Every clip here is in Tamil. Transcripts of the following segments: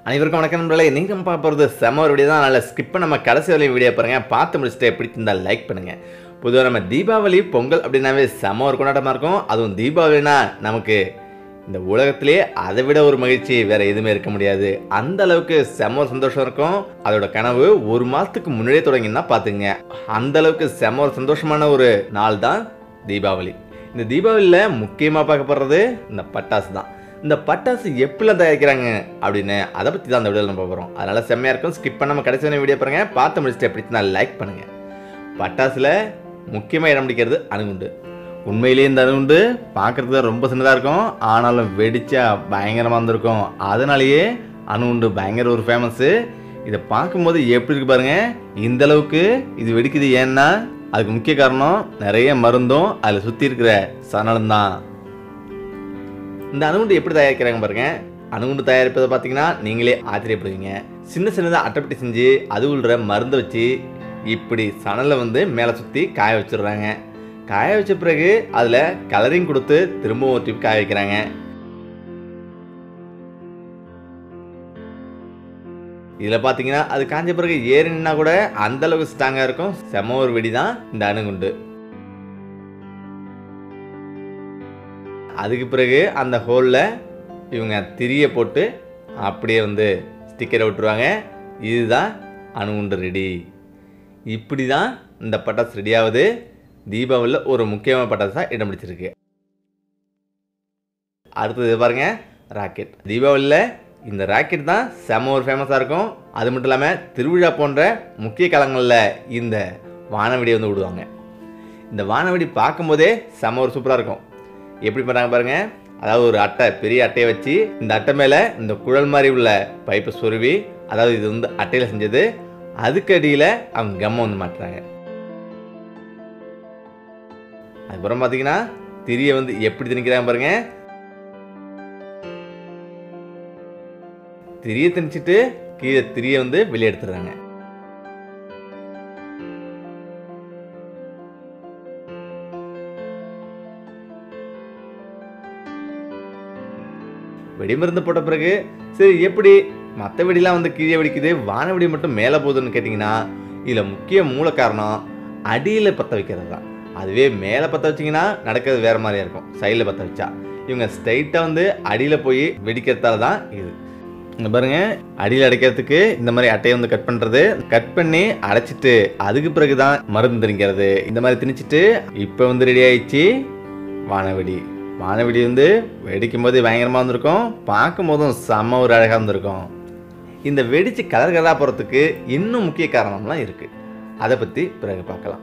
அனைவருக்கும் வணக்கம் நண்பர்களே நீங்கள் நம்ம பார்க்க போகிறது செம ஒரு வீடியோ தான் அதனால் ஸ்கிப் பண்ண நம்ம கடைசி வரையும் வீடியோ பாருங்க பார்த்து முடிச்சுட்டு பிடிச்சிருந்தா லைக் பண்ணுங்க பொதுவாக நம்ம தீபாவளி பொங்கல் அப்படின்னாவே செம ஒரு கொண்டாட்டமாக இருக்கும் அதுவும் தீபாவளினா நமக்கு இந்த உலகத்திலே அதை விட ஒரு மகிழ்ச்சி வேற எதுவுமே இருக்க முடியாது அந்த அளவுக்கு செம ஒரு சந்தோஷம் இருக்கும் அதோட கனவு ஒரு மாதத்துக்கு முன்னாடியே தொடங்கினா பார்த்துங்க அந்த அளவுக்கு செம ஒரு சந்தோஷமான ஒரு நாள் தான் தீபாவளி இந்த தீபாவளியில் முக்கியமாக பார்க்கப்படுறது இந்த பட்டாசு தான் இந்த பட்டாசு எப்படிலாம் தயாரிக்கிறாங்க அப்படின்னு அதை பற்றி தான் அந்த வீடியோவில் நம்ம போகிறோம் அதனால் செம்மையாக இருக்கும் ஸ்கிப் பண்ணாமல் கடைசி வரையும் வீடியோ பாருங்க பார்த்து முடிச்சுட்டு எப்படி நான் லைக் பண்ணுங்கள் பட்டாசில் முக்கியமாக இடம் பிடிக்கிறது அணுகுண்டு உண்மையிலேயே இந்த அணுகுண்டு பார்க்குறதுக்கு ரொம்ப சின்னதாக இருக்கும் ஆனாலும் வெடிச்சா பயங்கரமாக இருந்திருக்கும் அதனாலேயே அணுகுண்டு பயங்கர ஒரு ஃபேமஸ்ஸு இதை பார்க்கும்போது எப்படி இருக்கு பாருங்க இந்த அளவுக்கு இது வெடிக்குது ஏன்னா அதுக்கு முக்கிய காரணம் நிறைய மருந்தும் அதில் சுற்றி இருக்கிற சணலும் தான் இந்த அணுகுண்டு எப்படி தயாரிக்கிறாங்க பாருங்க அணுகுண்டு தயாரிப்பதை பார்த்தீங்கன்னா நீங்களே ஆச்சரியப்படுவீங்க சின்ன சின்னதாக அட்டைப்பட்டி செஞ்சு அது உள்ள மருந்தை வச்சு இப்படி சணலை வந்து மேலே சுற்றி காய வச்சிடுறாங்க காய வச்ச பிறகு அதில் கலரிங் கொடுத்து திரும்பவும் ஒரு டிப் காய வைக்கிறாங்க இதில் பார்த்தீங்கன்னா அது காஞ்ச பிறகு ஏறினா கூட அந்த அளவுக்கு ஸ்ட்ராங்காக இருக்கும் செம ஒரு வெடி தான் இந்த அணுகுண்டு அதுக்கு பிறகு அந்த ஹோலில் இவங்க திரியை போட்டு அப்படியே வந்து ஸ்டிக்கரை விட்டுருவாங்க இதுதான் அணுகுண்டு ரெடி இப்படி தான் இந்த பட்டாசு ரெடி ஆகுது தீபாவளியில் ஒரு முக்கியமான பட்டாசாக இடம் பிடிச்சிருக்கு அடுத்தது பாருங்க ராக்கெட் தீபாவளியில் இந்த ராக்கெட் தான் செம ஒரு ஃபேமஸாக இருக்கும் அது மட்டும் இல்லாமல் திருவிழா போன்ற முக்கிய காலங்களில் இந்த வானவெடி வந்து விடுவாங்க இந்த வானவெடி பார்க்கும்போதே செம ஒரு சூப்பராக இருக்கும் எப்படி பண்ணுறாங்க பாருங்க அதாவது ஒரு அட்டை பெரிய அட்டையை வச்சு இந்த அட்டை மேலே இந்த குழல் மாதிரி உள்ள பைப்பை சொருவி அதாவது இது வந்து அட்டையில் செஞ்சது அதுக்கு அடியில் அவங்க கம்மை வந்து மாட்டுறாங்க அதுக்கப்புறம் பார்த்தீங்கன்னா திரியை வந்து எப்படி திணிக்கிறாங்க பாருங்க திரியை திணிச்சிட்டு கீழே திரியை வந்து வெளியே எடுத்துடுறாங்க வெடிமருந்து போட்ட பிறகு சரி எப்படி மற்ற வெடிலாம் வந்து கீழே வெடிக்குது வானவெடி மட்டும் மேலே போகுதுன்னு கேட்டிங்கன்னா இதில் முக்கிய மூல காரணம் அடியில் பற்ற வைக்கிறது தான் அதுவே மேலே பற்ற வச்சிங்கன்னா நடக்கிறது வேறு மாதிரியா இருக்கும் சைடில் பற்ற வச்சா இவங்க ஸ்ட்ரைட்டாக வந்து அடியில் போய் வெடிக்கிறதால தான் இது இங்கே பாருங்க அடியில் அடைக்கிறதுக்கு இந்த மாதிரி அட்டையை வந்து கட் பண்ணுறது கட் பண்ணி அடைச்சிட்டு அதுக்கு பிறகு தான் மருந்து திணிக்கிறது இந்த மாதிரி திணிச்சிட்டு இப்போ வந்து ரெடி ஆயிடுச்சு வானவெடி வானவெடி வந்து வெடிக்கும் போது பயங்கரமாக வந்திருக்கும் பார்க்கும் போதும் செம்ம ஒரு அழகாக இருந்திருக்கும் இந்த வெடிச்சு கலர் கலராக போகிறதுக்கு இன்னும் முக்கிய காரணம்லாம் இருக்குது அதை பற்றி பிறகு பார்க்கலாம்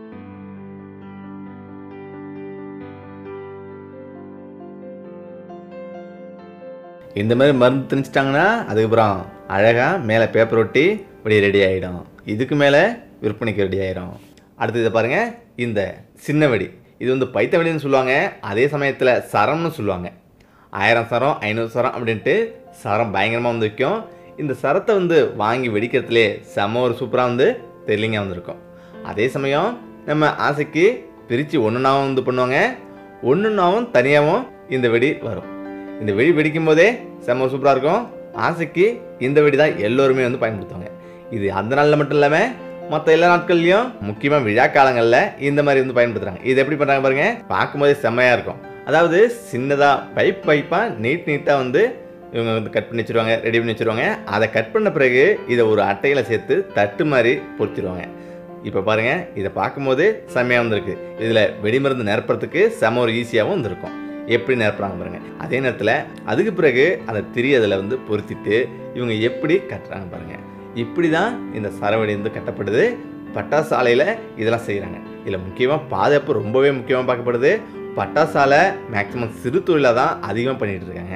இந்த மாதிரி மருந்து திணிச்சிட்டாங்கன்னா அதுக்கப்புறம் அழகாக மேலே பேப்பர் ஒட்டி இப்படி ரெடி ஆகிடும் இதுக்கு மேலே விற்பனைக்கு ரெடி ஆகிடும் அடுத்து இதை பாருங்கள் இந்த சின்ன வெடி இது வந்து பைத்த வெடின்னு சொல்லுவாங்க அதே சமயத்தில் சரம்னு சொல்லுவாங்க ஆயிரம் சரம் ஐநூறு சரம் அப்படின்ட்டு சரம் பயங்கரமாக வந்து விற்கும் இந்த சரத்தை வந்து வாங்கி வெடிக்கிறதுலே செம ஒரு சூப்பராக வந்து தெரியலிங்காக வந்திருக்கும் அதே சமயம் நம்ம ஆசைக்கு பிரித்து ஒன்றுனாவும் வந்து பண்ணுவாங்க ஒன்றுனாவும் தனியாகவும் இந்த வெடி வரும் இந்த வெடி வெடிக்கும் போதே செம்ம சூப்பராக இருக்கும் ஆசைக்கு இந்த வெடி தான் எல்லோருமே வந்து பயன்படுத்துவாங்க இது அந்த நாளில் மட்டும் இல்லாமல் மற்ற எல்லா நாட்கள்லையும் முக்கியமாக விழா காலங்களில் இந்த மாதிரி வந்து பயன்படுத்துகிறாங்க இது எப்படி பண்ணுறாங்க பாருங்க பார்க்கும்போதே செம்மையாக இருக்கும் அதாவது சின்னதாக பைப் பைப்பாக நீட் நீட்டாக வந்து இவங்க வந்து கட் பண்ணி வச்சுருவாங்க ரெடி பண்ணி வச்சுருவாங்க அதை கட் பண்ண பிறகு இதை ஒரு அட்டையில் சேர்த்து தட்டு மாதிரி பொறிச்சிருவாங்க இப்போ பாருங்கள் இதை பார்க்கும்போது செம்மையாக வந்திருக்கு இதில் வெடிமருந்து நிரப்புறதுக்கு செம ஒரு ஈஸியாகவும் வந்திருக்கும் எப்படி நிரப்புறாங்க பாருங்க அதே நேரத்தில் அதுக்கு பிறகு அந்த திரி அதில் வந்து பொருத்திட்டு இவங்க எப்படி கட்டுறாங்க பாருங்க இப்படி தான் இந்த சரவெடி வந்து கட்டப்படுது பட்டாசு ஆலையில் இதெல்லாம் செய்கிறாங்க இதில் முக்கியமாக பாதுகாப்பு ரொம்பவே முக்கியமாக பார்க்கப்படுது பட்டாசு ஆலை மேக்ஸிமம் சிறு தொழிலாக தான் அதிகமாக பண்ணிகிட்டு இருக்காங்க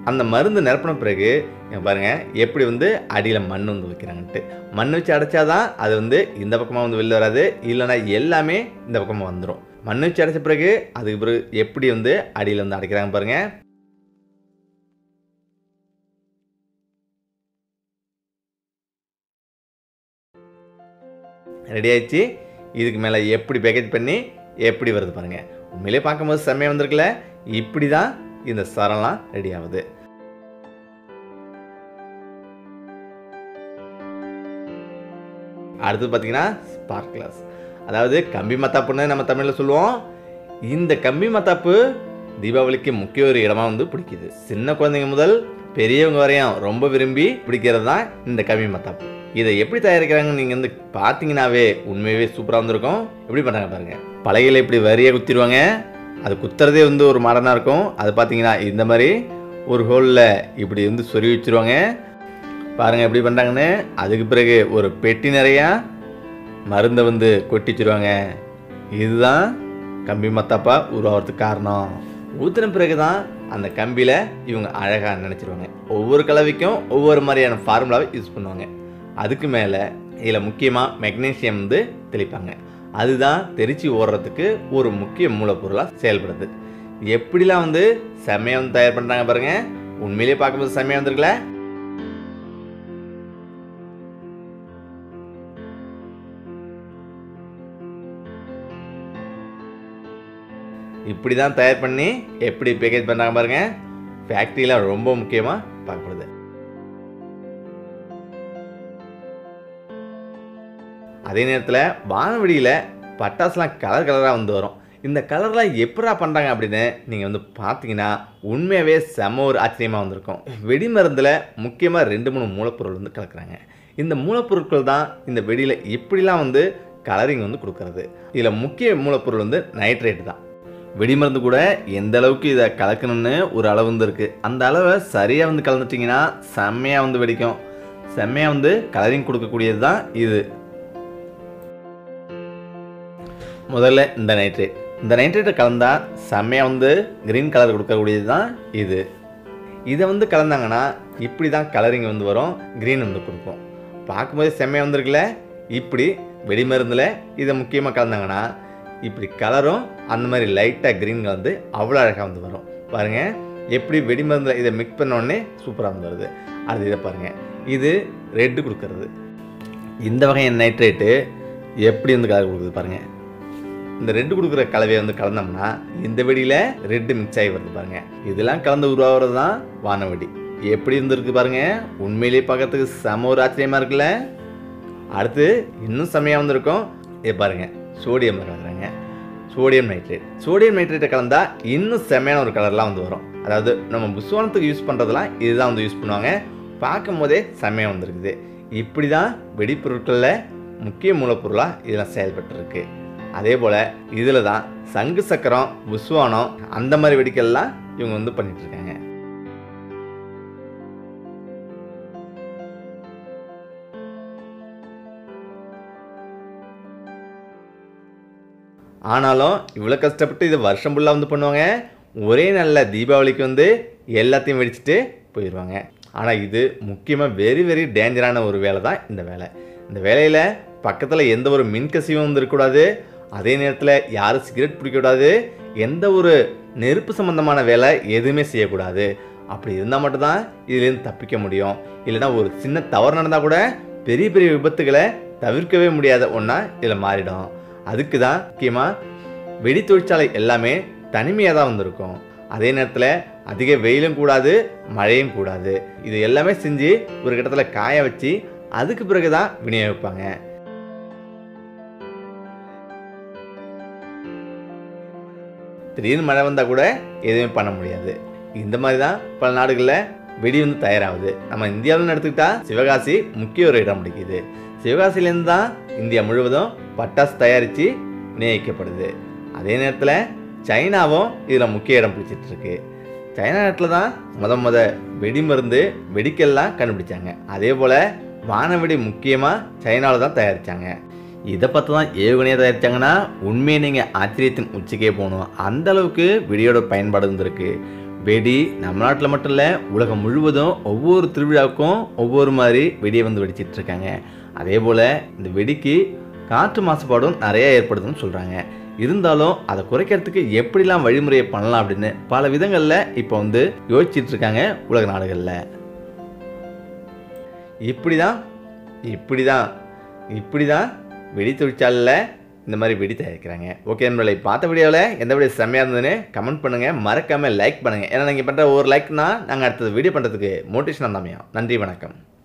அந்த மருந்து நிரப்பின பிறகு இங்க பாருங்க எப்படி வந்து அடியில் மண் வந்து வைக்கிறாங்கன்ட்டு மண் வச்சு அடைச்சாதான் அது வந்து இந்த பக்கமாக வந்து வெளில வராது இல்லைன்னா எல்லாமே இந்த பக்கமாக வந்துடும் மண் வச்சு அடைச்ச பிறகு அதுக்கு பிறகு எப்படி வந்து அடியில் வந்து அடைக்கிறாங்க பாருங்க ரெடி ஆயிடுச்சு இதுக்கு மேலே எப்படி பேக்கேஜ் பண்ணி எப்படி வருது பாருங்க உண்மையிலே பார்க்கும்போது செம்மையாக வந்திருக்குல்ல இப்படி தான் இந்த சரம்லாம் ரெடி ஆகுது அடுத்து பார்த்தீங்கன்னா ஸ்பார்க் கிளாஸ் அதாவது கம்பி மத்தாப்புன்னு நம்ம தமிழில் சொல்லுவோம் இந்த கம்பி மத்தாப்பு தீபாவளிக்கு முக்கிய ஒரு இடமா வந்து பிடிக்குது சின்ன குழந்தைங்க முதல் பெரியவங்க வரையும் ரொம்ப விரும்பி பிடிக்கிறது தான் இந்த கம்பி மத்தாப்பு இதை எப்படி தயாரிக்கிறாங்கன்னு நீங்கள் வந்து பார்த்தீங்கன்னாவே உண்மையாகவே சூப்பராக வந்திருக்கும் எப்படி பண்ணுறாங்க பாருங்க பலகையில் இப்படி வரியாக குத்திடுவாங்க அது குத்துறதே வந்து ஒரு மாடர்னாக இருக்கும் அது பார்த்தீங்கன்னா இந்த மாதிரி ஒரு ஹோலில் இப்படி வந்து சொருவி வச்சிருவாங்க பாருங்க எப்படி பண்ணுறாங்கன்னு அதுக்கு பிறகு ஒரு பெட்டி நிறையா மருந்தை வந்து கொட்டி வச்சிருவாங்க இதுதான் கம்பி மத்தாப்பா உருவாகிறதுக்கு காரணம் ஊற்றின பிறகு தான் அந்த கம்பியில் இவங்க அழகாக நினச்சிருவாங்க ஒவ்வொரு கலவைக்கும் ஒவ்வொரு மாதிரியான ஃபார்முலாவை யூஸ் பண்ணுவாங்க அதுக்கு மேலே இதில் முக்கியமாக மெக்னீசியம் வந்து தெளிப்பாங்க அதுதான் தெரிச்சு ஓடுறதுக்கு ஒரு முக்கிய மூலப்பொருளாக செயல்படுது எப்படிலாம் வந்து செம்மையாக வந்து தயார் பண்ணுறாங்க பாருங்க உண்மையிலேயே பார்க்கும்போது செம்மையாக வந்திருக்குல்ல இப்படி தான் தயார் பண்ணி எப்படி பேக்கேஜ் பண்ணுறாங்க பாருங்க ஃபேக்ட்ரியில் ரொம்ப முக்கியமாக பார்க்கப்படுது அதே நேரத்தில் வானவெடியில் பட்டாசுலாம் கலர் கலராக வந்து வரும் இந்த கலர்லாம் எப்படா பண்ணுறாங்க அப்படின்னு நீங்கள் வந்து பார்த்தீங்கன்னா உண்மையாகவே செம ஒரு ஆச்சரியமாக வந்திருக்கும் வெடி மருந்தில் முக்கியமாக ரெண்டு மூணு மூலப்பொருள் வந்து கலக்குறாங்க இந்த மூலப்பொருட்கள் தான் இந்த வெடியில் இப்படிலாம் வந்து கலரிங் வந்து கொடுக்கறது இதில் முக்கிய மூலப்பொருள் வந்து நைட்ரேட் தான் வெடிமருந்து கூட எந்த அளவுக்கு இதை கலக்கணும்னு ஒரு அளவு வந்து இருக்குது அந்த அளவை சரியாக வந்து கலந்துட்டிங்கன்னா செம்மையாக வந்து வெடிக்கும் செம்மையாக வந்து கலரிங் கொடுக்கக்கூடியது தான் இது முதல்ல இந்த நைட்ரேட் இந்த நைட்ரேட்டை கலந்தா செம்மையாக வந்து க்ரீன் கலர் கொடுக்கக்கூடியது தான் இது இதை வந்து கலந்தாங்கன்னா இப்படி தான் கலரிங் வந்து வரும் க்ரீன் வந்து கொடுக்கும் பார்க்கும்போது செம்மையாக வந்திருக்குல்ல இப்படி வெடிமருந்தில் இதை முக்கியமாக கலந்தாங்கன்னா இப்படி கலரும் அந்த மாதிரி லைட்டாக க்ரீன் கலந்து அவ்வளோ அழகாக வந்து வரும் பாருங்கள் எப்படி வெடிமருந்தில் இதை மிக்ஸ் பண்ண உடனே சூப்பராக வந்து வருது அது இதை பாருங்கள் இது ரெட்டு கொடுக்கறது இந்த வகையான நைட்ரேட்டு எப்படி வந்து கலர் கொடுக்குது பாருங்கள் இந்த ரெட்டு கொடுக்குற கலவையை வந்து கலந்தோம்னா இந்த வெடியில் ரெட்டு மிக்ஸ் ஆகி வருது பாருங்க இதெல்லாம் கலந்து உருவாகிறது தான் வானவெடி எப்படி இருந்திருக்கு பாருங்க உண்மையிலேயே பார்க்கறதுக்கு செம ஒரு ஆச்சரியமா இருக்குல்ல அடுத்து இன்னும் செம்மையாக வந்திருக்கும் இது பாருங்க சோடியம் கலக்குறாங்க சோடியம் நைட்ரேட் சோடியம் நைட்ரேட்டை கலந்தா இன்னும் செம்மையான ஒரு கலர்லாம் வந்து வரும் அதாவது நம்ம புஸ்வானத்துக்கு யூஸ் பண்ணுறதுலாம் இதுதான் வந்து யூஸ் பண்ணுவாங்க பார்க்கும் போதே செம்மையாக வந்திருக்குது இப்படி தான் வெடிப்பொருட்களில் முக்கிய மூலப்பொருளாக இதெல்லாம் செயல்பட்டுருக்கு அதே போல் இதில் தான் சங்கு சக்கரம் புஸ்வானம் அந்த மாதிரி வெடிக்கல்லாம் இவங்க வந்து பண்ணிட்டு இருக்காங்க ஆனாலும் இவ்வளோ கஷ்டப்பட்டு இது வருஷம் ஃபுல்லாக வந்து பண்ணுவாங்க ஒரே நல்ல தீபாவளிக்கு வந்து எல்லாத்தையும் வெடிச்சிட்டு போயிடுவாங்க ஆனால் இது முக்கியமாக வெரி வெரி டேஞ்சரான ஒரு வேலை தான் இந்த வேலை இந்த வேலையில் பக்கத்தில் எந்த ஒரு மின்கசிவும் வந்து இருக்கக்கூடாது அதே நேரத்தில் யாரும் சிகரெட் பிடிக்கக்கூடாது எந்த ஒரு நெருப்பு சம்பந்தமான வேலை எதுவுமே செய்யக்கூடாது அப்படி இருந்தால் மட்டும்தான் இதுலேருந்து தப்பிக்க முடியும் இல்லைன்னா ஒரு சின்ன தவறு நடந்தால் கூட பெரிய பெரிய விபத்துகளை தவிர்க்கவே முடியாத ஒன்றா இதில் மாறிடும் அதுக்கு தான் முக்கியமாக வெடி தொழிற்சாலை எல்லாமே தனிமையாக தான் வந்திருக்கும் அதே நேரத்தில் அதிக வெயிலும் கூடாது மழையும் கூடாது இது எல்லாமே செஞ்சு ஒரு இடத்துல காய வச்சு அதுக்கு பிறகு தான் விநியோகிப்பாங்க திடீர்னு மழை வந்தால் கூட எதுவுமே பண்ண முடியாது இந்த மாதிரி தான் பல நாடுகளில் வெடி வந்து தயாராகுது நம்ம இந்தியாவில் எடுத்துக்கிட்டா சிவகாசி முக்கிய ஒரு இடம் பிடிக்குது சிவகாசிலேருந்து தான் இந்தியா முழுவதும் பட்டாசு தயாரித்து விநியோகிக்கப்படுது அதே நேரத்தில் சைனாவும் இதில் முக்கிய இடம் பிடிச்சிட்டு இருக்கு சைனா நாட்டில் தான் முத முத வெடி மருந்து வெடிக்கெல்லாம் கண்டுபிடிச்சாங்க அதே போல் வானவெடி முக்கியமாக சைனாவில் தான் தயாரித்தாங்க இதை பார்த்து தான் ஏவுகணையாக தயாரித்தாங்கன்னா உண்மையை நீங்கள் ஆச்சரியத்தின் உச்சிக்கே போகணும் அந்த அளவுக்கு வெடியோட பயன்பாடு இருந்திருக்கு வெடி நம்ம நாட்டில் மட்டும் இல்லை உலகம் முழுவதும் ஒவ்வொரு திருவிழாவுக்கும் ஒவ்வொரு மாதிரி வெடியை வந்து வெடிச்சிட்டு இருக்காங்க அதே போல் இந்த வெடிக்கு காற்று மாசுபாடும் நிறைய ஏற்படுதுன்னு சொல்கிறாங்க இருந்தாலும் அதை குறைக்கிறதுக்கு எப்படிலாம் வழிமுறையை பண்ணலாம் அப்படின்னு பல விதங்களில் இப்போ வந்து யோசிச்சுட்டு இருக்காங்க உலக நாடுகளில் இப்படி தான் இப்படி தான் இப்படி தான் வெடி தொழிற்சாலையில் இந்த மாதிரி வெடி தயாரிக்கிறாங்க ஓகே நண்பர்களை பார்த்த வீடியோவில் எந்த வீடியோ செம்மையாக இருந்ததுன்னு கமெண்ட் பண்ணுங்கள் மறக்காமல் லைக் பண்ணுங்கள் ஏன்னா நீங்கள் பண்ணுற ஒரு லைக்னா நாங்கள் அடுத்தது வீடியோ பண்ணுறதுக்கு மோட்டிவேஷன் தான் நன்றி வணக்கம்